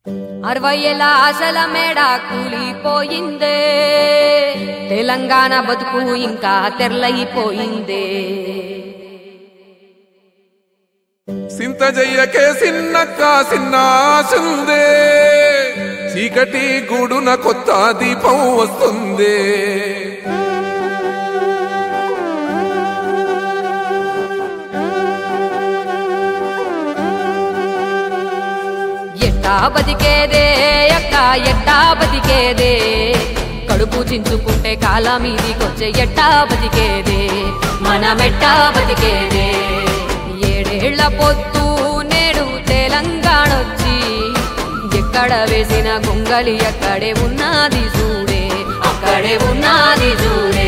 అరవై ఏళ్ళ ఆశల మేడ కూలిపోయిందే తెలంగాణ బతుకు ఇంకా తెరలైపోయిందే సింత జయ్యకే సిన్నక్క సిన్న ఆశుందే చీకటి గూడున కొత్త దీపం వస్తుంది ఎట్టా బతికేదే ఎక్క ఎట్టా బతికేదే కడుపు చించుకుంటే కాలం మీదికొచ్చే ఎట్టా బతికేదే మనమెట్టా బతికేదే ఏడేళ్ల పొత్తు నేడు తెలంగాణొచ్చి ఎక్కడ వేసిన గొంగలి అక్కడే ఉన్నది చూడే అక్కడే ఉన్నది చూడే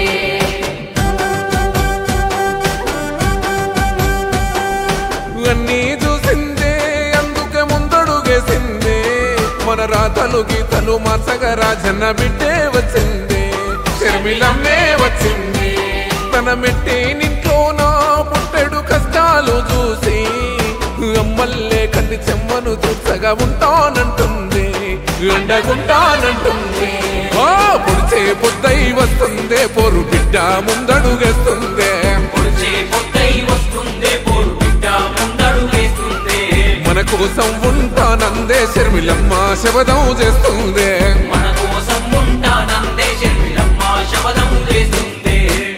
అన్నీ చూసిందే అందుకే ముందడుగేసిందే మన రాతలు గీతలు మార్చగా రాజన్న బిడ్డే వచ్చింది షర్మిలమ్మే వచ్చింది తన మెట్టి నింట్లో నా పుట్టెడు కష్టాలు చూసి అమ్మల్లే కంటి చెమ్మను చూసగా ఉంటానంటుంది ఎండగుంటానంటుంది ఓ పొడిచే పొద్దై వస్తుందే పొరు బిడ్డ ముందడుగేస్తుందే పొడిచే పొద్దై వస్తుందే పోరు బిడ్డ ముందడు వేస్తుందే మన కోసం ఉంటానందే శర్మిలమ్మ శబదం చేస్తుందే మన కోసం ఉంటానందే శర్మిలమ్మ శబదం వేస్తుందే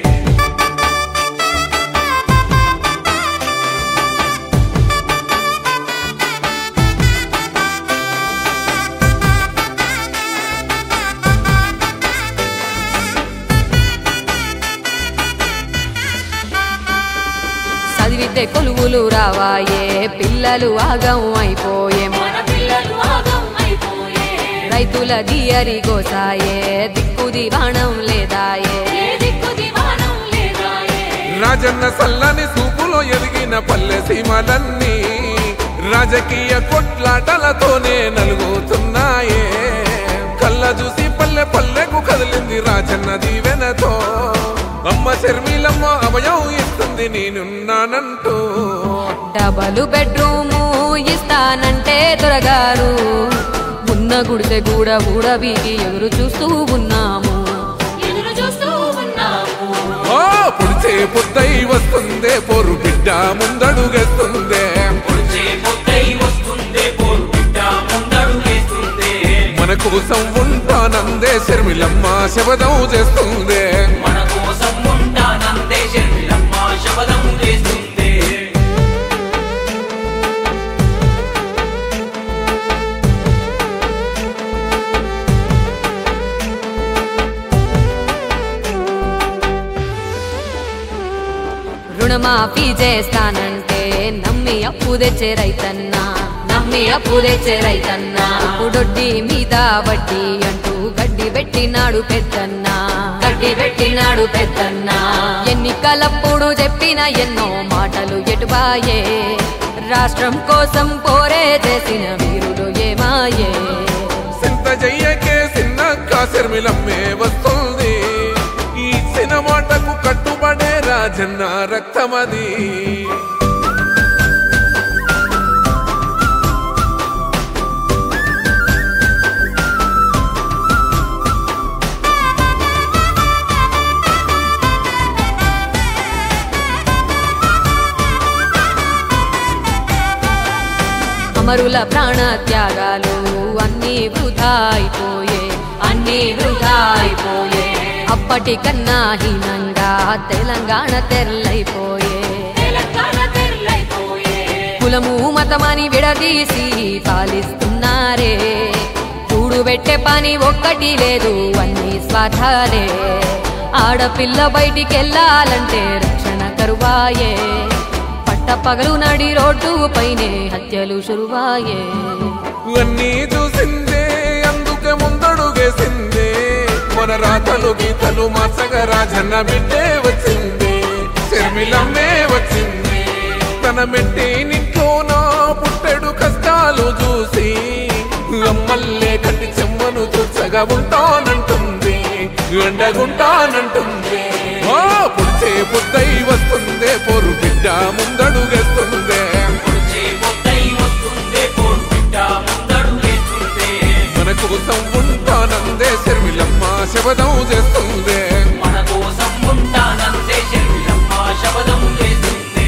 చదివితే కొలువులు రావాయే పిల్లలు ఆగం అయిపోయే మన పిల్లలు ఆగం అయిపోయే రైతుల దియరి గోసాయే దిక్కు దివాణం లేదాయే ఏ దిక్కు దివానం లేదాయే రాజన్న సల్లని సూపులో ఎదిగిన పల్లె సీమలన్నీ రాజకీయ కొట్లాటలతోనే నలుగుతున్నాయే కళ్ళ చూసి పల్లె పల్లెకు కదిలింది రాజన్న దీవెనతో అమ్మ శర్మిలమ్మ అభయం ఇస్తుంది నేనున్నానంటూ డబలు బెడ్రూము ఇస్తానంటే దొరగారు ఉన్న గుడిసె కూడా ఊడబీకి ఎదురు చూస్తూ ఉన్నాము ఎదురు చూస్తూ ఉన్నాము ఓ పొడిచే పొద్దై వస్తుందే పొరు బిడ్డ ముందడుగేస్తుందే పొడిచే పొద్దై వస్తుందే పోరు బిడ్డ ముందడు వేస్తుందే మన కోసం ఉంటానందే శర్మిలమ్మ శబదం చేస్తుందే మన కోసం ఉంటానందే శర్మిలమ్మ శబదం వేస్తుందే రుణమాఫీ చేస్తానంటే నమ్మి అప్పు తెచ్చే రైతన్నా నమ్మి అప్పు తెచ్చే రైతన్నా ఇప్పుడొడ్డి మీద వడ్డీ అంటూ గడ్డి పెట్టినాడు పెద్దన్నా గడ్డి పెట్టినాడు పెద్దన్నా ఎన్నికలప్పుడు చెప్పిన ఎన్నో మాటలు ఎటుబాయే రాష్ట్రం కోసం పోరే చేసిన వీరులు ఏమాయే సింత జయ్యకే సిన్నక్క శర్మిలమ్మే వస్తుంది ఈ సినిమాటకు కట్టుబడే రాజన్న రక్తమది అమరుల ప్రాణ త్యాగాలు అన్నీ వృధా అయిపోయే అన్నీ వృధా అయిపోయే అప్పటికన్నా హీనంగా తెలంగాణ తెరలైపోయే తెలంగాణ తెరలైపోయే కులము మతమని విడదీసి పాలిస్తున్నారే చూడు పెట్టే పని ఒక్కటి లేదు అన్ని స్వార్థాలే ఆడపిల్ల బయటికెళ్ళాలంటే రక్షణ కరువాయే పట్ట పగలు నడి రోడ్డు పైనే హత్యలు శురువాయే అన్నీ చూసిందే అందుకే ముందడుగేసిందే మన రాతలు గీతలు మార్చగా రాజన్న బిడ్డే వచ్చింది శర్మిలమ్మే వచ్చింది తన మెట్టి నింట్లో నా పుట్టెడు కష్టాలు చూసి అమ్మల్లే కంటి చెమ్మను చూసగా ఉంటానంటుంది ఎండగుంటానంటుంది ఓ పుడిచే పుద్దై వస్తుందే పొరు బిడ్డ ముందడుగేస్తుందే పొడిచే పొద్దై వస్తుందే పోరు బిడ్డ ముందడు వేస్తుందే ఉంటానందే శర్మిలమ్మ శబదం చేస్తుందే మన కోసం ఉంటానందే శర్మిలమ్మ శబదం చేస్తుంది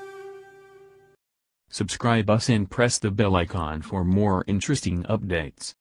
Subscribe us and press the bell icon for more interesting updates.